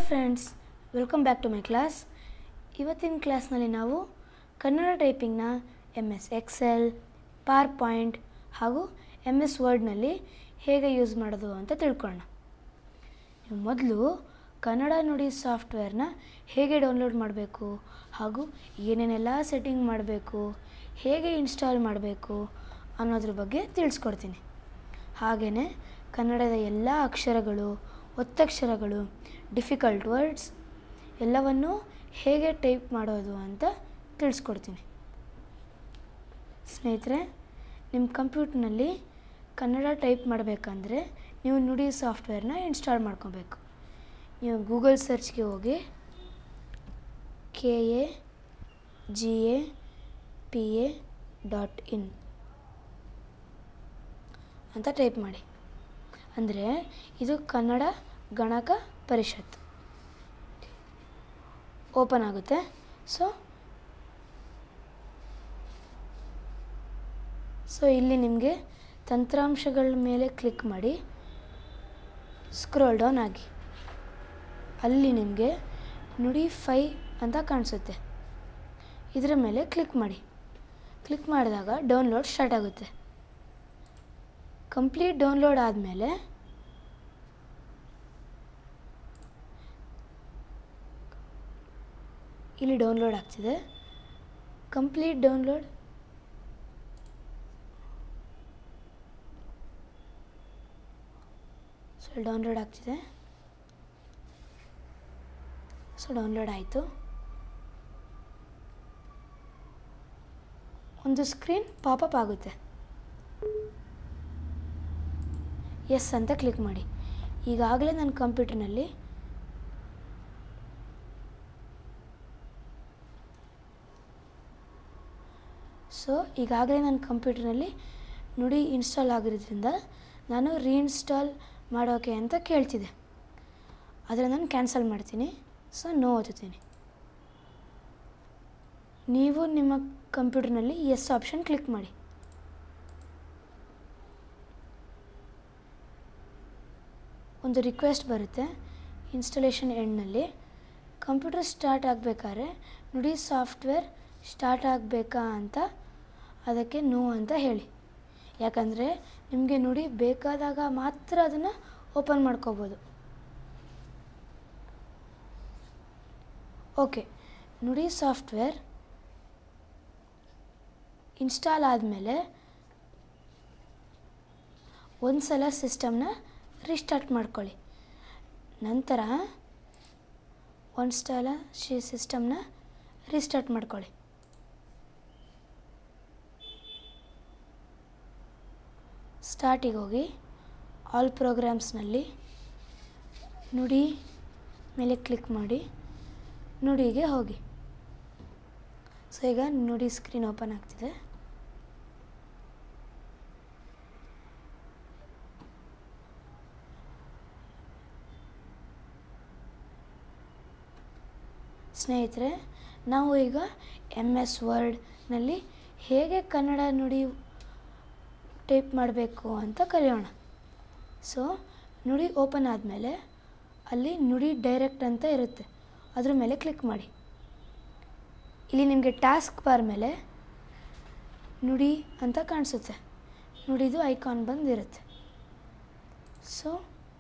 Friends welcome back to my class ಇವತ್ತಿನ ಕ್ಲಾಸ್ನಲ್ಲಿ ನಾವು ಕನ್ನಡ ಟೈಪಿಂಗ್ನ M S Excel PowerPoint ಹಾಗೂ ಎಮ್ ಎಸ್ ವರ್ಡ್ನಲ್ಲಿ ಹೇಗೆ ಯೂಸ್ ಮಾಡೋದು ಅಂತ ತಿಳ್ಕೊಳ್ಳೋಣ ನೀವು ಮೊದಲು ಕನ್ನಡ ನುಡಿ ಸಾಫ್ಟ್ವೇರ್ನ ಹೇಗೆ ಡೌನ್ಲೋಡ್ ಮಾಡಬೇಕು ಹಾಗೂ ಏನೇನೆಲ್ಲ ಸೆಟ್ಟಿಂಗ್ ಮಾಡಬೇಕು ಹೇಗೆ ಇನ್ಸ್ಟಾಲ್ ಮಾಡಬೇಕು ಅನ್ನೋದ್ರ ಬಗ್ಗೆ ತಿಳಿಸ್ಕೊಡ್ತೀನಿ ಹಾಗೆಯೇ ಕನ್ನಡದ ಎಲ್ಲ ಅಕ್ಷರಗಳು ಒತ್ತಕ್ಷರಗಳು ಡಿಫಿಕಲ್ಟ್ ವರ್ಡ್ಸ್ ಎಲ್ಲವನ್ನೂ ಹೇಗೆ ಟೈಪ್ ಮಾಡೋದು ಅಂತ ತಿಳಿಸ್ಕೊಡ್ತೀನಿ ಸ್ನೇಹಿತರೆ ನಿಮ್ಮ ಕಂಪ್ಯೂಟ್ರ್ನಲ್ಲಿ ಕನ್ನಡ ಟೈಪ್ ಮಾಡಬೇಕಂದ್ರೆ ನೀವು ನುಡಿ ಸಾಫ್ಟ್ವೇರ್ನ ಇನ್ಸ್ಟಾಲ್ ಮಾಡ್ಕೋಬೇಕು ನೀವು ಗೂಗಲ್ ಸರ್ಚ್ಗೆ ಹೋಗಿ K A G A P A dot in ಅಂತ ಟೈಪ್ ಮಾಡಿ ಅಂದರೆ ಇದು ಕನ್ನಡ ಗಣಕ ಪರಿಷತ್ ಓಪನ್ ಆಗುತ್ತೆ ಸೊ ಸೊ ಇಲ್ಲಿ ನಿಮಗೆ ತಂತ್ರಾಂಶಗಳ ಮೇಲೆ ಕ್ಲಿಕ್ ಮಾಡಿ ಸ್ಕ್ರೋಲ್ ಡೌನ್ ಆಗಿ ಅಲ್ಲಿ ನಿಮಗೆ ನುಡಿ ಫೈ ಅಂತ ಕಾಣಿಸುತ್ತೆ ಇದರ ಮೇಲೆ ಕ್ಲಿಕ್ ಮಾಡಿ ಕ್ಲಿಕ್ ಮಾಡಿದಾಗ ಡೌನ್ಲೋಡ್ ಸ್ಟಾರ್ಟ್ ಆಗುತ್ತೆ ಕಂಪ್ಲೀಟ್ ಡೌನ್ಲೋಡ್ ಆದಮೇಲೆ ಇಲ್ಲಿ ಡೌನ್ಲೋಡ್ ಆಗ್ತಿದೆ ಕಂಪ್ಲೀಟ್ ಡೌನ್ಲೋಡ್ ಸೊ ಡೌನ್ಲೋಡ್ ಆಗ್ತಿದೆ ಸೊ ಡೌನ್ಲೋಡ್ ಆಯಿತು ಒಂದು ಸ್ಕ್ರೀನ್ ಪಾಪಪ್ ಆಗುತ್ತೆ ಎಸ್ ಅಂತ ಕ್ಲಿಕ್ ಮಾಡಿ ಈಗಾಗಲೇ ನನ್ನ ಕಂಪ್ಯೂಟರ್ನಲ್ಲಿ ಸೊ ಈಗಾಗಲೇ ನನ್ನ ಕಂಪ್ಯೂಟರ್ನಲ್ಲಿ ನುಡಿ ಇನ್ಸ್ಟಾಲ್ ಆಗಿರೋದ್ರಿಂದ ನಾನು ರೀಇನ್ಸ್ಟಾಲ್ ಮಾಡೋಕೆ ಅಂತ ಕೇಳ್ತಿದೆ ಆದರೆ ನಾನು ಕ್ಯಾನ್ಸಲ್ ಮಾಡ್ತೀನಿ ಸೊ ನೋ ಓದುತ್ತೀನಿ ನೀವು ನಿಮ್ಮ ಕಂಪ್ಯೂಟರ್ನಲ್ಲಿ ಎಸ್ ಆಪ್ಷನ್ ಕ್ಲಿಕ್ ಮಾಡಿ ಒಂದು ರಿಕ್ವೆಸ್ಟ್ ಬರುತ್ತೆ ಇನ್ಸ್ಟಾಲೇಷನ್ ಎಂಡ್ನಲ್ಲಿ ಕಂಪ್ಯೂಟರ್ ಸ್ಟಾರ್ಟ್ ಆಗಬೇಕಾದ್ರೆ ನುಡಿ ಸಾಫ್ಟ್ವೇರ್ ಸ್ಟಾರ್ಟ್ ಆಗಬೇಕಾ ಅಂತ ಅದಕ್ಕೆ ನೋ ಅಂತ ಹೇಳಿ ಯಾಕಂದರೆ ನಿಮಗೆ ನುಡಿ ಬೇಕಾದಾಗ ಮಾತ್ರ ಅದನ್ನು ಓಪನ್ ಮಾಡ್ಕೋಬೋದು ಓಕೆ ನುಡಿ ಸಾಫ್ಟ್ವೇರ್ ಇನ್ಸ್ಟಾಲ್ ಆದಮೇಲೆ ಒಂದು ಸಲ ಸಿಸ್ಟಮ್ನ ರಿಸ್ಟಾರ್ಟ್ ಮಾಡ್ಕೊಳ್ಳಿ ನಂತರ ಒಂದು ಸಲ ಶಿ ಸಿಸ್ಟಮ್ನ ರಿಸ್ಟಾರ್ಟ್ ಮಾಡ್ಕೊಳ್ಳಿ ಸ್ಟಾರ್ಟಿಗೆ ಹೋಗಿ ಆಲ್ ಪ್ರೋಗ್ರಾಮ್ಸ್ನಲ್ಲಿ ನುಡಿ ಮೇಲೆ ಕ್ಲಿಕ್ ಮಾಡಿ ನುಡಿಗೆ ಹೋಗಿ ಸೊ ಈಗ ನುಡಿ ಸ್ಕ್ರೀನ್ ಓಪನ್ ಆಗ್ತಿದೆ ಸ್ನೇಹಿತರೆ ನಾವು ಈಗ ಎಮ್ ಎಸ್ ವರ್ಡ್ನಲ್ಲಿ ಹೇಗೆ ಕನ್ನಡ ನುಡಿ ಟೈಪ್ ಮಾಡಬೇಕು ಅಂತ ಕಲಿಯೋಣ ಸೊ ನುಡಿ ಓಪನ್ ಆದಮೇಲೆ ಅಲ್ಲಿ ನುಡಿ ಡೈರೆಕ್ಟ್ ಅಂತ ಇರುತ್ತೆ ಅದ್ರ ಮೇಲೆ ಕ್ಲಿಕ್ ಮಾಡಿ ಇಲ್ಲಿ ನಿಮಗೆ ಟಾಸ್ಕ್ ಬಾರ್ ಮೇಲೆ ನುಡಿ ಅಂತ ಕಾಣಿಸುತ್ತೆ ನುಡಿದು ಐಕಾನ್ ಬಂದಿರುತ್ತೆ ಸೊ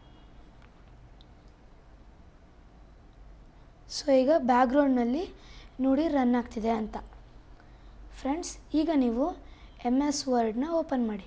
ಸೊ ಈಗ ಬ್ಯಾಕ್ಗ್ರೌಂಡ್ನಲ್ಲಿ ನುಡಿ ರನ್ ಆಗ್ತಿದೆ ಅಂತ ಫ್ರೆಂಡ್ಸ್ ಈಗ ನೀವು ಎಮ್ ಎಸ್ ವರ್ಡ್ನ ಓಪನ್ ಮಾಡಿ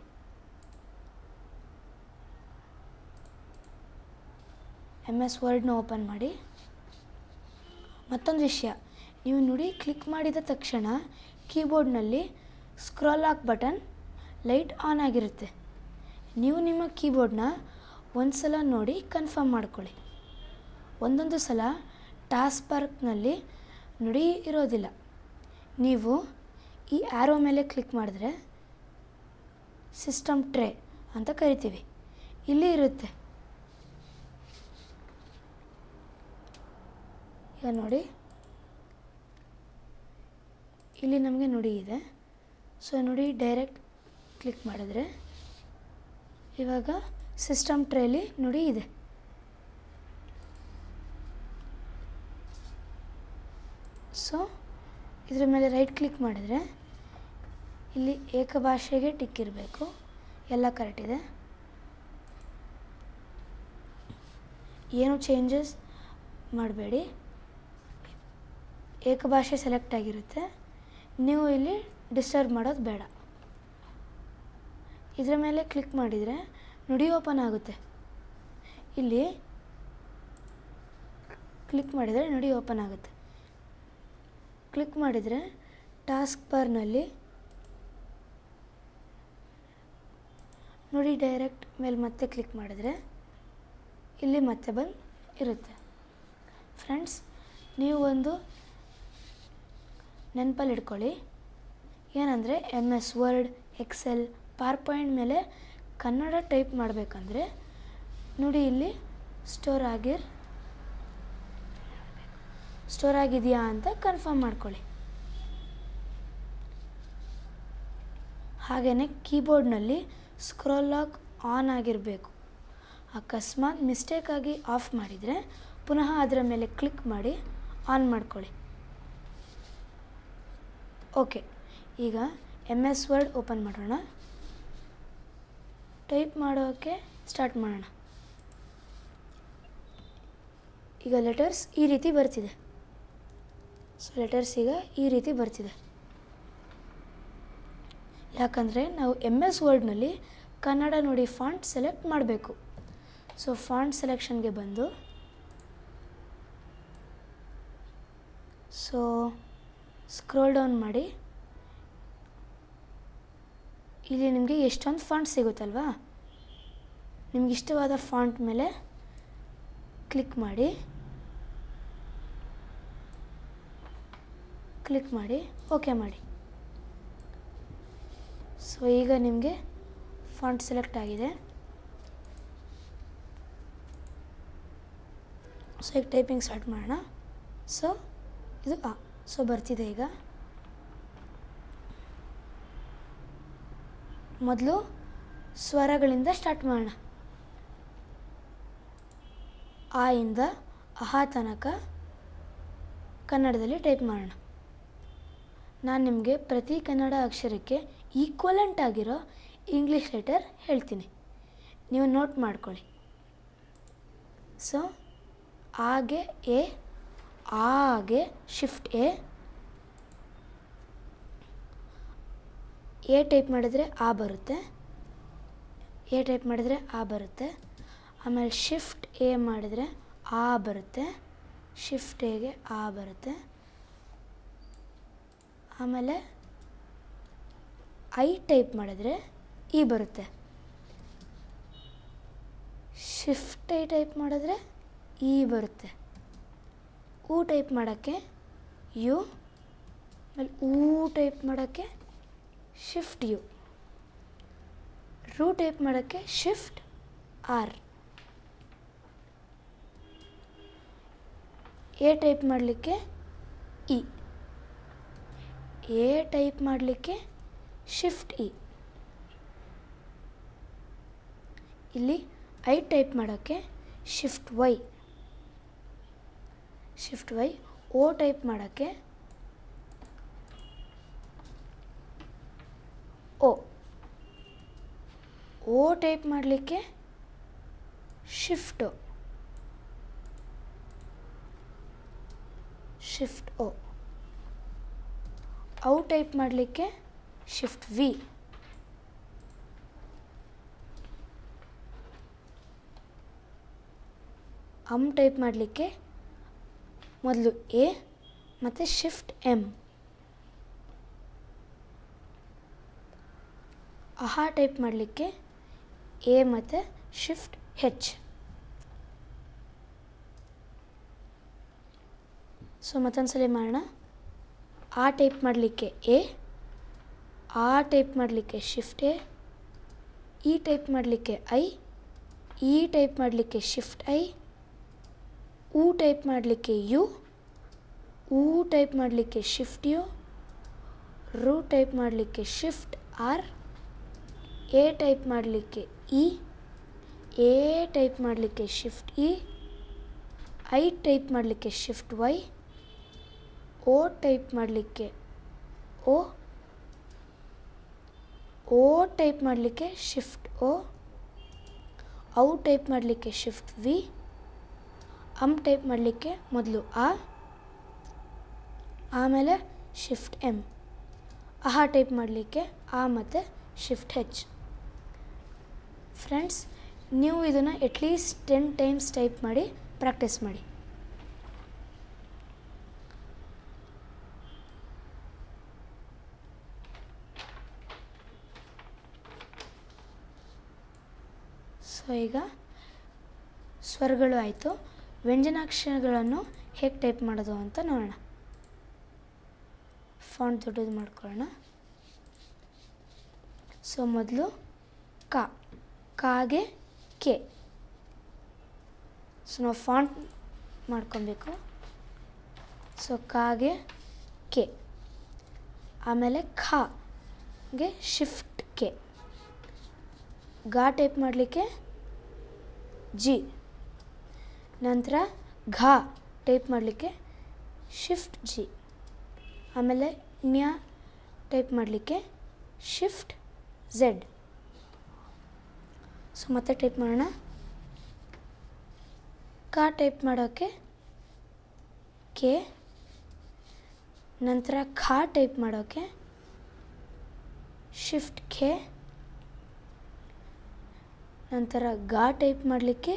ಎಮ್ ಎಸ್ ವರ್ಡ್ನ ಓಪನ್ ಮಾಡಿ ಮತ್ತೊಂದು ವಿಷಯ ನೀವು ನುಡಿ ಕ್ಲಿಕ್ ಮಾಡಿದ ತಕ್ಷಣ ಕೀಬೋರ್ಡ್ನಲ್ಲಿ scroll lock button light on ಆಗಿರುತ್ತೆ ನೀವು ನಿಮ್ಮ ಕೀಬೋರ್ಡ್ನ ಒಂದು ಸಲ ನೋಡಿ ಕನ್ಫರ್ಮ್ ಮಾಡ್ಕೊಳ್ಳಿ ಒಂದೊಂದು ಸಲ ಟಾಸ್ಕ್ ಬಾರ್ಕ್ನಲ್ಲಿ ನುಡಿ ಇರೋದಿಲ್ಲ ನೀವು ಈ ಆ್ಯರೋ ಮೇಲೆ ಕ್ಲಿಕ್ ಮಾಡಿದ್ರೆ ಸಿಸ್ಟಮ್ ಟ್ರೇ ಅಂತ ಕರಿತೀವಿ ಇಲ್ಲಿ ಇರುತ್ತೆ ಈಗ ನೋಡಿ ಇಲ್ಲಿ ನಮಗೆ ನುಡಿ ಇದೆ ಸೊ ನುಡಿ ಡೈರೆಕ್ಟ್ ಕ್ಲಿಕ್ ಮಾಡಿದ್ರೆ ಇವಾಗ ಸಿಸ್ಟಮ್ ಟ್ರೇಲಿ ನುಡಿ ಇದೆ ಸೊ ಇದ್ರ ಮೇಲೆ ರೈಟ್ ಕ್ಲಿಕ್ ಮಾಡಿದರೆ ಇಲ್ಲಿ ಏಕಭಾಷೆಗೆ ಟಿಕ್ ಇರಬೇಕು ಎಲ್ಲ ಕರೆಕ್ಟ್ ಇದೆ ಏನು ಚೇಂಜಸ್ ಮಾಡಬೇಡಿ ಏಕಭಾಷೆ ಸೆಲೆಕ್ಟ್ ಆಗಿರುತ್ತೆ ನೀವು ಇಲ್ಲಿ ಡಿಸ್ಟರ್ಬ್ ಮಾಡೋದು ಬೇಡ ಇದರ ಮೇಲೆ ಕ್ಲಿಕ್ ಮಾಡಿದರೆ ನುಡಿ ಓಪನ್ ಆಗುತ್ತೆ ಇಲ್ಲಿ ಕ್ಲಿಕ್ ಮಾಡಿದರೆ ನುಡಿ ಓಪನ್ ಆಗುತ್ತೆ ಕ್ಲಿಕ್ ಮಾಡಿದರೆ ಟಾಸ್ಕ್ ಬಾರ್ನಲ್ಲಿ ನುಡಿ ಡೈರೆಕ್ಟ್ ಮೇಲೆ ಮತ್ತೆ ಕ್ಲಿಕ್ ಮಾಡಿದರೆ ಇಲ್ಲಿ ಮತ್ತೆ ಬಂದು ಇರುತ್ತೆ ಫ್ರೆಂಡ್ಸ್ ನೀವು ಒಂದು ನೆನಪಲ್ಲಿ ಇಟ್ಕೊಳ್ಳಿ ಏನಂದರೆ M S Word Excel PowerPoint ಮೇಲೆ ಕನ್ನಡ ಟೈಪ್ ಮಾಡಬೇಕಂದ್ರೆ ನೋಡಿ ಇಲ್ಲಿ ಸ್ಟೋರ್ ಆಗಿರ್ ಸ್ಟೋರ್ ಆಗಿದೆಯಾ ಅಂತ ಕನ್ಫರ್ಮ್ ಮಾಡ್ಕೊಳ್ಳಿ ಹಾಗೆಯೇ ಕೀಬೋರ್ಡ್ನಲ್ಲಿ ಸ್ಕ್ರೋಲ್ ಲಾಕ್ ಆನ್ ಆಗಿರಬೇಕು ಅಕಸ್ಮಾತ್ ಮಿಸ್ಟೇಕಾಗಿ ಆಫ್ ಮಾಡಿದರೆ ಪುನಃ ಅದರ ಮೇಲೆ ಕ್ಲಿಕ್ ಮಾಡಿ ಆನ್ ಮಾಡ್ಕೊಳ್ಳಿ ಓಕೆ ಈಗ ಎಮ್ ಎಸ್ ವರ್ಡ್ ಓಪನ್ ಮಾಡೋಣ ಟೈಪ್ ಮಾಡೋಕ್ಕೆ ಸ್ಟಾರ್ಟ್ ಮಾಡೋಣ ಈಗ ಲೆಟರ್ಸ್ ಈ ರೀತಿ ಬರ್ತಿದೆ ಸೊ ಲೆಟರ್ಸ್ ಈಗ ಈ ರೀತಿ ಬರ್ತಿದೆ ಯಾಕಂದರೆ ನಾವು ಎಮ್ ಎಸ್ ವರ್ಡ್ನಲ್ಲಿ ಕನ್ನಡ ನೋಡಿ ಫಾಂಟ್ ಸೆಲೆಕ್ಟ್ ಮಾಡಬೇಕು ಸೊ ಫಾಂಟ್ ಸೆಲೆಕ್ಷನ್ಗೆ ಬಂದು ಸೊ ಸ್ಕ್ರೋಲ್ ಡೌನ್ ಮಾಡಿ ಇಲ್ಲಿ ನಿಮಗೆ ಎಷ್ಟೊಂದು ಫಾಂಟ್ ಸಿಗುತ್ತಲ್ವಾ ನಿಮ್ಗೆ ಇಷ್ಟವಾದ ಫಾಂಟ್ ಮೇಲೆ ಕ್ಲಿಕ್ ಮಾಡಿ ಕ್ಲಿಕ್ ಮಾಡಿ ಓಕೆ ಮಾಡಿ ಸೊ ಈಗ ನಿಮಗೆ ಫಾಂಟ್ ಸೆಲೆಕ್ಟ್ ಆಗಿದೆ ಸೊ ಈಗ ಟೈಪಿಂಗ್ ಸ್ಟಾರ್ಟ್ ಮಾಡೋಣ ಸೊ ಇದು ಆ ಸೊ ಬರ್ತಿದೆ ಈಗ ಮೊದಲು ಸ್ವರಗಳಿಂದ ಸ್ಟಾರ್ಟ್ ಮಾಡೋಣ ಆ ಇಂದ ಅಹ ತನಕ ಕನ್ನಡದಲ್ಲಿ ಟೈಪ್ ಮಾಡೋಣ ನಾನು ನಿಮಗೆ ಪ್ರತಿ ಕನ್ನಡ ಅಕ್ಷರಕ್ಕೆ ಈಕ್ವಲೆಂಟ್ ಆಗಿರೋ ಇಂಗ್ಲೀಷ್ ಲೆಟರ್ ಹೇಳ್ತೀನಿ ನೀವು ನೋಟ್ ಮಾಡ್ಕೊಳ್ಳಿ ಸೊ ಆಗೆ ಎ ಆಗೆ ಶಿಫ್ಟ್ ಎ ಎ ಟೈಪ್ ಮಾಡಿದರೆ ಆ ಬರುತ್ತೆ ಎ ಟೈಪ್ ಮಾಡಿದರೆ ಆ ಬರುತ್ತೆ ಆಮೇಲೆ ಶಿಫ್ಟ್ ಎ ಮಾಡಿದರೆ ಆ ಬರುತ್ತೆ ಶಿಫ್ಟ್ ಎಗೆ ಆ ಬರುತ್ತೆ ಆಮೇಲೆ ಐ ಟೈಪ್ ಮಾಡಿದ್ರೆ ಇ ಬರುತ್ತೆ ಶಿಫ್ಟ್ ಐ ಟೈಪ್ ಮಾಡಿದ್ರೆ ಇ ಬರುತ್ತೆ ಊ ಟೈಪ್ ಮಾಡೋಕ್ಕೆ ಯು ಆಮೇಲೆ ಊ ಟೈಪ್ ಮಾಡೋಕ್ಕೆ ಶಿಫ್ಟ್ ಯು ರೂ ಟೈಪ್ ಮಾಡೋಕ್ಕೆ ಶಿಫ್ಟ್ ಆರ್ ಎ ಟೈಪ್ ಮಾಡಲಿಕ್ಕೆ ಇ ಎ ಟೈಪ್ ಮಾಡಲಿಕ್ಕೆ ಶಿಫ್ಟ್ ಇ ಇಲ್ಲಿ ಐ ಟೈಪ್ ಮಾಡೋಕ್ಕೆ ಶಿಫ್ಟ್ ವೈ ಶಿಫ್ಟ್ ವೈ ಓ ಟೈಪ್ ಮಾಡೋಕ್ಕೆ ಓ ಓ ಟೈಪ್ ಮಾಡಲಿಕ್ಕೆ ಶಿಫ್ಟ್ ಶಿಫ್ಟ್ ಓ ಔ ಟೈಪ್ ಮಾಡಲಿಕ್ಕೆ ಶಿಫ್ಟ್ ವಿ ಅಮ್ ಟೈಪ್ ಮಾಡಲಿಕ್ಕೆ ಮೊದಲು ಎ ಮತ್ತು ಶಿಫ್ಟ್ ಎಮ್ ಅಹಾ ಟೈಪ್ ಮಾಡಲಿಕ್ಕೆ ಎ ಮತ್ತು ಶಿಫ್ಟ್ ಹೆಚ್ ಸೊ ಮತ್ತೊಂದು ಸಲ ಮಾಡೋಣ ಆ ಟೈಪ್ ಮಾಡಲಿಕ್ಕೆ ಎ ಆ ಟೈಪ್ ಮಾಡಲಿಕ್ಕೆ ಶಿಫ್ಟ್ ಎ ಈ ಟೈಪ್ ಮಾಡಲಿಕ್ಕೆ ಐ ಈ ಟೈಪ್ ಮಾಡಲಿಕ್ಕೆ ಶಿಫ್ಟ್ ಐ ಊ ಟೈಪ್ ಮಾಡಲಿಕ್ಕೆ ಯು ಊ ಟೈಪ್ ಮಾಡಲಿಕ್ಕೆ ಶಿಫ್ಟ್ ಯು ರೂ ಟೈಪ್ ಮಾಡಲಿಕ್ಕೆ ಶಿಫ್ಟ್ ಆರ್ ಎ ಟೈಪ್ ಮಾಡಲಿಕ್ಕೆ ಇ ಎ ಟೈಪ್ ಮಾಡಲಿಕ್ಕೆ ಶಿಫ್ಟ್ ಇ ಐ ಟೈಪ್ ಮಾಡಲಿಕ್ಕೆ ಶಿಫ್ಟ್ ವೈ ಓ ಟೈಪ್ ಮಾಡಲಿಕ್ಕೆ ಓ ಓ ಟೈಪ್ ಮಾಡಲಿಕ್ಕೆ ಶಿಫ್ಟ್ ಓ ಔ ಟೈಪ್ ಮಾಡಲಿಕ್ಕೆ ಶಿಫ್ಟ್ ವಿ ಅಮ್ ಟೈಪ್ ಮಾಡಲಿಕ್ಕೆ ಮೊದಲು ಆ ಆಮೇಲೆ ಶಿಫ್ಟ್ ಎಮ್ ಅಹ ಟೈಪ್ ಮಾಡಲಿಕ್ಕೆ ಆ ಮತ್ತು ಶಿಫ್ಟ್ ಹೆಚ್ ಫ್ರೆಂಡ್ಸ್ ನೀವು ಇದನ್ನು ಅಟ್ಲೀಸ್ಟ್ ಟೆನ್ ಟೈಮ್ಸ್ ಟೈಪ್ ಮಾಡಿ ಪ್ರಾಕ್ಟೀಸ್ ಮಾಡಿ ಸೊ ಈಗ ಸ್ವರಗಳು ಆಯಿತು ವ್ಯಂಜನಾಕ್ಷರಗಳನ್ನು ಹೇಗೆ ಟೈಪ್ ಮಾಡೋದು ಅಂತ ನೋಡೋಣ ಫಾಂಟ್ ದೊಡ್ಡದು ಮಾಡ್ಕೊಳ್ಳೋಣ ಸೊ ಮೊದಲು ಕ ಕಾಗೆ ಕೆ ಸೊ ನಾವು ಫಾಂಟ್ ಮಾಡ್ಕೊಬೇಕು ಸೊ ಕಾಗೆ ಕೆ ಆಮೇಲೆ ಖಾಗೆ ಶಿಫ್ಟ್ ಕೆ ಗಾ ಟೈಪ್ ಮಾಡಲಿಕ್ಕೆ ಜಿ ನಂತರ ಘಾ ಟೈಪ್ ಮಾಡಲಿಕ್ಕೆ ಶಿಫ್ಟ್ ಜಿ ಆಮೇಲೆ ನ್ಯಾ ಟೈಪ್ ಮಾಡಲಿಕ್ಕೆ ಶಿಫ್ಟ್ ಝೆಡ್ ಸೊ ಮತ್ತೆ ಟೈಪ್ ಮಾಡೋಣ ಕಾ ಟೈಪ್ ಮಾಡೋಕ್ಕೆ ಕೆ ನಂತರ ಖಾ ಟೈಪ್ ಮಾಡೋಕ್ಕೆ ಶಿಫ್ಟ್ ಕೆ ನಂತರ ಗಾ ಟೈಪ್ ಮಾಡಲಿಕ್ಕೆ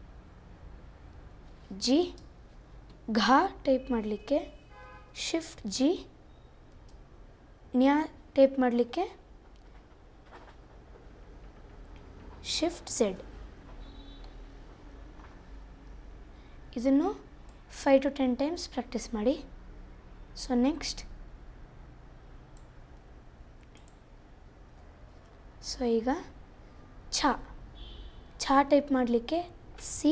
ಜಿ ಘಾ ಟೈಪ್ ಮಾಡಲಿಕ್ಕೆ ಶಿಫ್ಟ್ ಜಿ ನ್ಯಾ ಟೈಪ್ ಮಾಡಲಿಕ್ಕೆ ಶಿಫ್ಟ್ ಝೆಡ್ ಇದನ್ನು five to ten times practice ಮಾಡಿ ಸೊ ನೆಕ್ಸ್ಟ್ ಸೊ ಈಗ ಛ ಛಾ ಟೈಪ್ ಮಾಡಲಿಕ್ಕೆ ಸಿ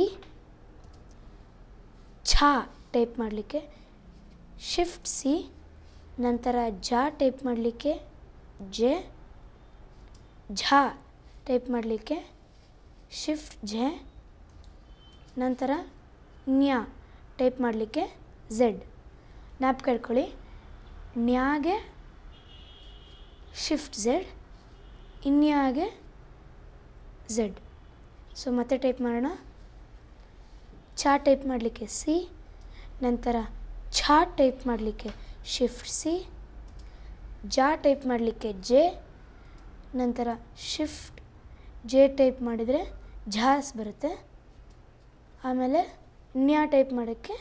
ಛಾ ಟೈಪ್ ಮಾಡಲಿಕ್ಕೆ ಶಿಫ್ಟ್ ಸಿ ನಂತರ ಜಾ ಟೈಪ್ ಮಾಡಲಿಕ್ಕೆ ಜೆ ಝಾ ಟೈಪ್ ಮಾಡಲಿಕ್ಕೆ ಶಿಫ್ಟ್ ಜೆ ನಂತರ ನ್ಯಾ ಟೈಪ್ ಮಾಡಲಿಕ್ಕೆ ಝೆಡ್ ಜ್ಞಾಪಕ ಇಟ್ಕೊಳ್ಳಿ ನ್ಯಾಗೆ ಶಿಫ್ಟ್ ಝೆಡ್ ಇನ್ಯಾಗೆ ಝೆಡ್ ಸೊ ಮತ್ತೆ ಟೈಪ್ ಮಾಡೋಣ ಚಾ ಟೈಪ್ ಮಾಡಲಿಕ್ಕೆ ಸಿ ನಂತರ ಛಾ ಟೈಪ್ ಮಾಡಲಿಕ್ಕೆ ಶಿಫ್ಟ್ ಸಿ ಜಾ ಟೈಪ್ ಮಾಡಲಿಕ್ಕೆ ಜೆ ನಂತರ ಶಿಫ್ಟ್ ಜೆ ಟೈಪ್ ಮಾಡಿದರೆ ಝಾಸ್ ಬರುತ್ತೆ ಆಮೇಲೆ ನ್ಯಾ ಟೈಪ್ ಮಾಡೋಕ್ಕೆ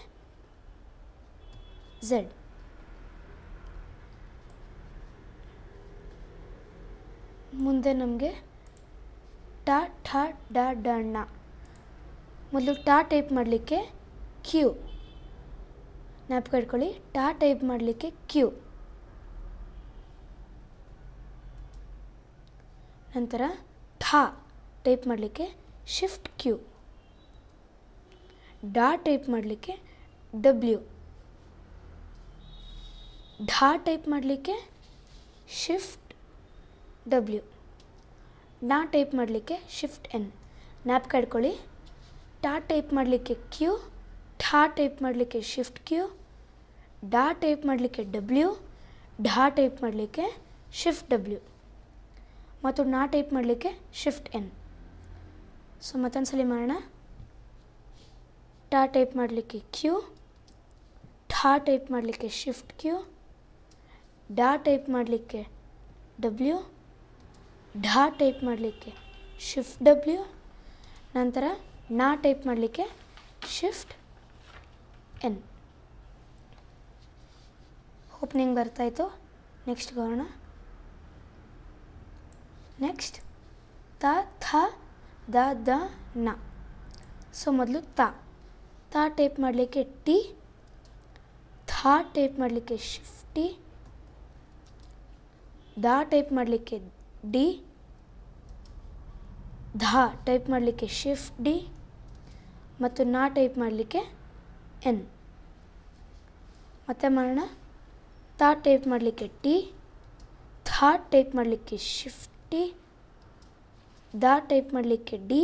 ಝೆಡ್ ಮುಂದೆ ನಮಗೆ ಟಾ ಠ ಡ ಡ ಣ ಮೊದಲು ಟಾ ಟೈಪ್ ಮಾಡಲಿಕ್ಕೆ ಕ್ಯೂ ಜ್ಞಾಪಕ ಇಟ್ಕೊಳ್ಳಿ ಟಾ ಟೈಪ್ ಮಾಡಲಿಕ್ಕೆ ಕ್ಯೂ ನಂತರ ಠಾ ಟೈಪ್ ಮಾಡಲಿಕ್ಕೆ ಶಿಫ್ಟ್ ಕ್ಯೂ ಡಾ ಟೈಪ್ ಮಾಡಲಿಕ್ಕೆ ಡಬ್ಲ್ಯೂ ಢಾ ಟೈಪ್ ಮಾಡಲಿಕ್ಕೆ ಶಿಫ್ಟ್ ಡಬ್ಲ್ಯೂ ನಾ ಟೈಪ್ ಮಾಡಲಿಕ್ಕೆ ಶಿಫ್ಟ್ ಎನ್ ಜ್ಞಾಪಕ ಇಟ್ಕೊಳ್ಳಿ ಟಾ ಟೈಪ್ ಮಾಡಲಿಕ್ಕೆ ಕ್ಯೂ ಠಾ ಟೈಪ್ ಮಾಡಲಿಕ್ಕೆ ಶಿಫ್ಟ್ ಕ್ಯೂ ಡಾ ಟೈಪ್ ಮಾಡಲಿಕ್ಕೆ ಡಬ್ಲ್ಯೂ ಢಾ ಟೈಪ್ ಮಾಡಲಿಕ್ಕೆ ಶಿಫ್ಟ್ ಡಬ್ಲ್ಯೂ ಮತ್ತು ನಾ ಟೈಪ್ ಮಾಡಲಿಕ್ಕೆ ಶಿಫ್ಟ್ ಎನ್ ಸೊ ಮತ್ತೊಂದು ಸಲ ಮಾಡೋಣ ಟಾ ಟೈಪ್ ಮಾಡಲಿಕ್ಕೆ ಕ್ಯೂ ಠಾ ಟೈಪ್ ಮಾಡಲಿಕ್ಕೆ ಶಿಫ್ಟ್ ಕ್ಯೂ ಡಾ ಟೈಪ್ ಮಾಡಲಿಕ್ಕೆ ಡಬ್ಲ್ಯೂ ಢಾ ಟೈಪ್ ಮಾಡಲಿಕ್ಕೆ ಶಿಫ್ಟ್ ಡಬ್ಲ್ಯೂ ನಂತರ ನಾ ಟೈಪ್ ಮಾಡಲಿಕ್ಕೆ ಶಿಫ್ಟ್ ಎನ್ ಓಪನಿಂಗ್ ಬರ್ತಾಯಿತ್ತು ನೆಕ್ಸ್ಟ್ ಹೋಗೋಣ ನೆಕ್ಸ್ಟ್ ತ ಥ ದ ದ ನ ಸೊ ಮೊದಲು ತ ತ ಟೈಪ್ ಮಾಡಲಿಕ್ಕೆ ಟಿ ಥಾ ಟೈಪ್ ಮಾಡಲಿಕ್ಕೆ ಶಿಫ್ಟ್ ಟಿ ದಾ ಟೈಪ್ ಮಾಡಲಿಕ್ಕೆ ಡಿ ಧಾ ಟೈಪ್ ಮಾಡಲಿಕ್ಕೆ ಶಿಫ್ಟ್ ಡಿ ಮತ್ತು ನಾ ಟೈಪ್ ಮಾಡಲಿಕ್ಕೆ ಎನ್ ಮತ್ತೆ ಮಾಡೋಣ ತಾ ಟೈಪ್ ಮಾಡಲಿಕ್ಕೆ ಟಿ ಥಾ ಟೈಪ್ ಮಾಡಲಿಕ್ಕೆ ಶಿಫ್ಟ್ ಟಿ ದಾ ಟೈಪ್ ಮಾಡಲಿಕ್ಕೆ ಡಿ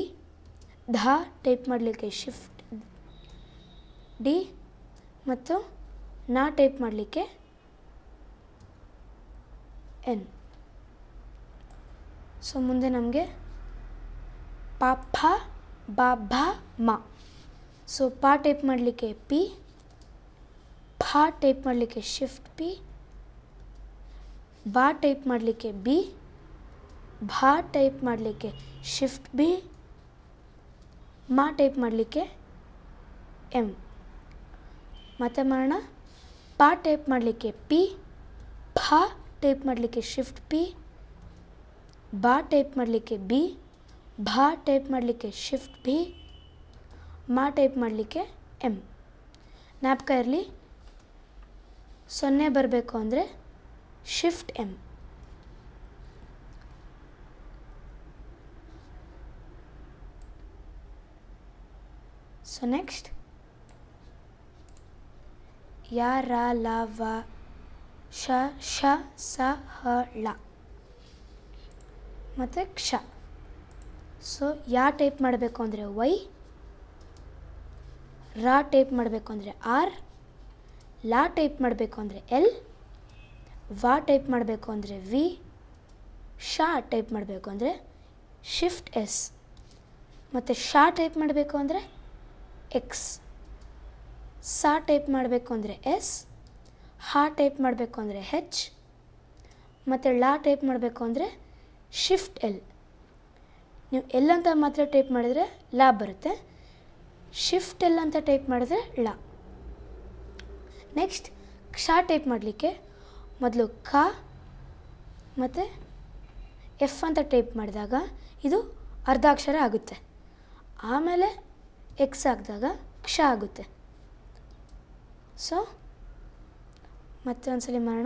ಧಾ ಟೈಪ್ ಮಾಡಲಿಕ್ಕೆ ಶಿಫ್ಟ್ ಡಿ ಮತ್ತು ನಾ ಟೈಪ್ ಮಾಡಲಿಕ್ಕೆ ಎನ್ ಸೊ ಮುಂದೆ ನಮಗೆ ಪಾಪ ಬಾಬ ಮ ಸೊ ಪಾ ಟೈಪ್ ಮಾಡಲಿಕ್ಕೆ ಪಿ ಫಾ ಟೈಪ್ ಮಾಡಲಿಕ್ಕೆ ಶಿಫ್ಟ್ ಪಿ ಬಾ ಟೈಪ್ ಮಾಡಲಿಕ್ಕೆ ಬಿ ಭಾ ಟೈಪ್ ಮಾಡಲಿಕ್ಕೆ ಶಿಫ್ಟ್ ಬಿ ಮಾ ಟೈಪ್ ಮಾಡಲಿಕ್ಕೆ ಎಮ್ ಮತ್ತೆ ಮಾಡೋಣ ಪಾ ಟೈಪ್ ಮಾಡಲಿಕ್ಕೆ ಪಿ ಫಾ ಟೈಪ್ ಮಾಡಲಿಕ್ಕೆ ಶಿಫ್ಟ್ ಪಿ ಬಾ ಟೈಪ್ ಮಾಡಲಿಕ್ಕೆ ಬಿ ಭಾ ಟೈಪ್ ಮಾಡಲಿಕ್ಕೆ ಶಿಫ್ಟ್ ಬಿ ಮಾ ಟೈಪ್ ಮಾಡಲಿಕ್ಕೆ ಎಮ್ ಜ್ಞಾಪಕ ಇರಲಿ ಸೊನ್ನೆ ಬರಬೇಕು ಅಂದರೆ ಶಿಫ್ಟ್ ಎಮ್ ಸೊ ನೆಕ್ಸ್ಟ್ ಯಾ ರ ಲ ವ ಶ ಶ ಸ ಹ ಳ ಮತ್ತು ಕ್ಷ ಸೊ ಯಾ ಟೈಪ್ ಮಾಡಬೇಕು ಅಂದರೆ ವೈ ರಾ ಟೈಪ್ ಮಾಡಬೇಕು ಅಂದರೆ ಆರ್ ಲಾ ಟೈಪ್ ಮಾಡಬೇಕು ಅಂದರೆ ಎಲ್ ವಾ ಟೈಪ್ ಮಾಡಬೇಕು ಅಂದರೆ ವಿ ಶಾ ಟೈಪ್ ಮಾಡಬೇಕು ಅಂದರೆ ಶಿಫ್ಟ್ ಎಸ್ ಮತ್ತು ಶಾ ಟೈಪ್ ಮಾಡಬೇಕು ಅಂದರೆ ಎಕ್ಸ್ ಸಾ ಟೈಪ್ ಮಾಡಬೇಕು ಅಂದರೆ ಎಸ್ ಹಾ ಟೈಪ್ ಮಾಡಬೇಕು ಅಂದರೆ ಹೆಚ್ ಮತ್ತು ಲಾ ಟೈಪ್ ಮಾಡಬೇಕು ಅಂದರೆ ಶಿಫ್ಟ್ ಎಲ್ ನೀವು ಎಲ್ ಅಂತ ಮಾತ್ರ ಟೈಪ್ ಮಾಡಿದರೆ ಲಾ ಬರುತ್ತೆ ಶಿಫ್ಟ್ ಎಲ್ ಅಂತ ಟೈಪ್ ಮಾಡಿದ್ರೆ ಳ ನೆಕ್ಸ್ಟ್ ಕ್ಷ ಟೈಪ್ ಮಾಡಲಿಕ್ಕೆ ಮೊದಲು ಖ ಮತ್ತು ಎಫ್ ಅಂತ ಟೈಪ್ ಮಾಡಿದಾಗ ಇದು ಅರ್ಧಾಕ್ಷರ ಆಗುತ್ತೆ ಆಮೇಲೆ ಎಕ್ಸ್ ಹಾಕಿದಾಗ ಕ್ಷ ಆಗುತ್ತೆ ಸೊ ಮತ್ತೆ ಒಂದ್ಸಲಿ ಮಾಡೋಣ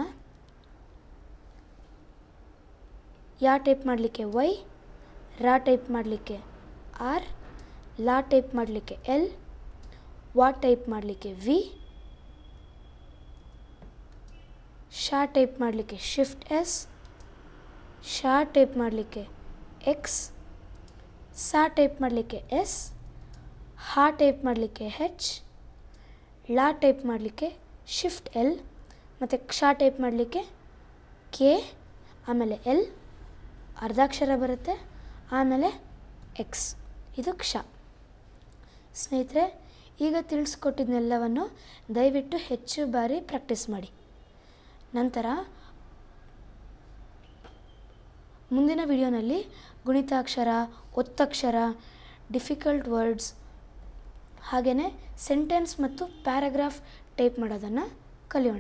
ಯಾ ಟೈಪ್ ಮಾಡಲಿಕ್ಕೆ ವೈ ರಾ ಟೈಪ್ ಮಾಡಲಿಕ್ಕೆ ಆರ್ ಲಾ ಟೈಪ್ ಮಾಡಲಿಕ್ಕೆ ಎಲ್ ವಾ ಟೈಪ್ ಮಾಡಲಿಕ್ಕೆ ವಿ ಶಾ ಟೈಪ್ ಮಾಡಲಿಕ್ಕೆ ಶಿಫ್ಟ್ ಎಸ್ ಶಾ ಟೈಪ್ ಮಾಡಲಿಕ್ಕೆ ಎಕ್ಸ್ ಸಾ ಟೈಪ್ ಮಾಡಲಿಕ್ಕೆ ಎಸ್ ಹಾ ಟೈಪ್ ಮಾಡಲಿಕ್ಕೆ ಹೆಚ್ ಲಾ ಟೈಪ್ ಮಾಡಲಿಕ್ಕೆ ಶಿಫ್ಟ್ ಎಲ್ ಮತ್ತು ಕ್ಷ ಟೈಪ್ ಮಾಡಲಿಕ್ಕೆ ಕೆ ಆಮೇಲೆ ಎಲ್ ಅರ್ಧಾಕ್ಷರ ಬರುತ್ತೆ ಆಮೇಲೆ ಎಕ್ಸ್ ಇದು ಕ್ಷ ಸ್ನೇಹಿತರೆ ಈಗ ತಿಳಿಸ್ಕೊಟ್ಟಿದ್ದನ್ನೆಲ್ಲವನ್ನು ದಯವಿಟ್ಟು ಹೆಚ್ಚು ಬಾರಿ ಪ್ರಾಕ್ಟೀಸ್ ಮಾಡಿ ನಂತರ ಮುಂದಿನ ವಿಡಿಯೋನಲ್ಲಿ ಗುಣಿತಾಕ್ಷರ ಒತ್ತಕ್ಷರ ಡಿಫಿಕಲ್ಟ್ ವರ್ಡ್ಸ್ ಹಾಗೆಯೇ ಸೆಂಟೆನ್ಸ್ ಮತ್ತು ಪ್ಯಾರಾಗ್ರಾಫ್ ಟೈಪ್ ಮಾಡೋದನ್ನು ಕಲಿಯೋಣ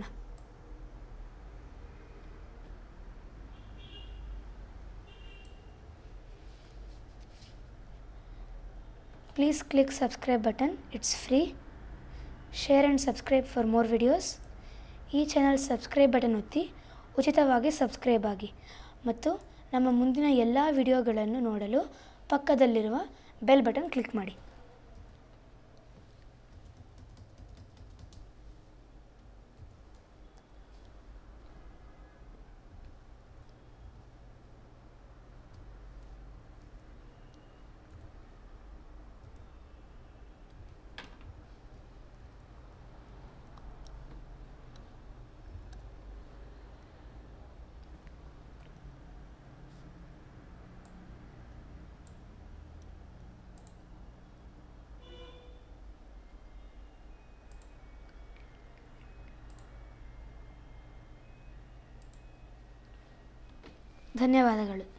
Please click subscribe button. It's free. Share and subscribe for more videos. ಈ ಚಾನಲ್ ಸಬ್ಸ್ಕ್ರೈಬ್ ಬಟನ್ ಒತ್ತಿ ಉಚಿತವಾಗಿ ಸಬ್ಸ್ಕ್ರೈಬ್ ಆಗಿ ಮತ್ತು ನಮ್ಮ ಮುಂದಿನ ಎಲ್ಲ ವಿಡಿಯೋಗಳನ್ನು ನೋಡಲು ಪಕ್ಕದಲ್ಲಿರುವ ಬೆಲ್ ಬಟನ್ ಕ್ಲಿಕ್ ಮಾಡಿ ಧನ್ಯವಾದಗಳು